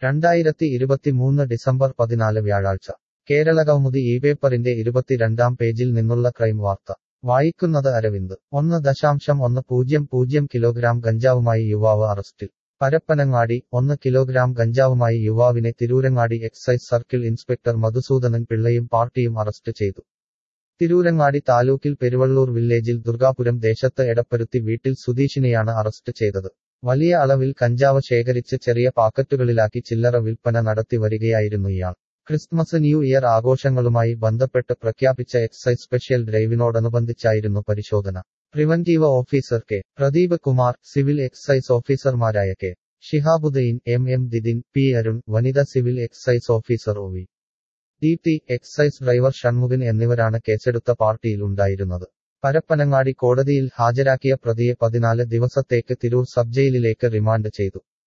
രണ്ടായിരത്തി ഇരുപത്തിമൂന്ന് ഡിസംബർ പതിനാല് വ്യാഴാഴ്ച കേരളകൗമുദി ഈ പേപ്പറിന്റെ ഇരുപത്തിരണ്ടാം പേജിൽ നിന്നുള്ള ക്രൈം വാർത്ത വായിക്കുന്നത് അരവിന്ദ് ഒന്ന് ദശാംശം ഒന്ന് പൂജ്യം പൂജ്യം കിലോഗ്രാം ഗഞ്ചാവുമായി യുവാവ് അറസ്റ്റിൽ പരപ്പനങ്ങാടി ഒന്ന് കിലോഗ്രാം ഗഞ്ചാവുമായി യുവാവിനെ Tirurangadi excise circle inspector Madhusoodanan പിള്ളയും പാർട്ടിയും അറസ്റ്റ് ചെയ്തു തിരൂരങ്ങാടി താലൂക്കിൽ പെരുവള്ളൂർ വില്ലേജിൽ ദുർഗാപുരം ദേശത്ത് എടപ്പരുത്തി വീട്ടിൽ സുധീഷിനെയാണ് അറസ്റ്റ് ചെയ്തത് വലിയ അളവിൽ കഞ്ചാവ് ശേഖരിച്ച് ചെറിയ പാക്കറ്റുകളിലാക്കി ചില്ലറ വിൽപ്പന നടത്തി വരികയായിരുന്നു ഇയാൾ ക്രിസ്മസ് ന്യൂ ഇയർ ആഘോഷങ്ങളുമായി ബന്ധപ്പെട്ട് പ്രഖ്യാപിച്ച എക്സൈസ് സ്പെഷ്യൽ ഡ്രൈവിനോടനുബന്ധിച്ചായിരുന്നു പരിശോധന preventive officer K Pradeep Kumar civil excise ഓഫീസർമാരായ K Shihabudheen M M Didin P Arun വനിത civil excise officer O V Deepthi excise driver Shanmughan എന്നിവരാണ് കേസെടുത്ത പാർട്ടിയിൽ ഉണ്ടായിരുന്നത് പരപ്പനങ്ങാടി കോടതിയിൽ ഹാജരാക്കിയ പ്രതിയെ പതിനാല് ദിവസത്തേക്ക് തിരൂർ സബ് ജയിലിലേക്ക് റിമാൻഡ് ചെയ്തു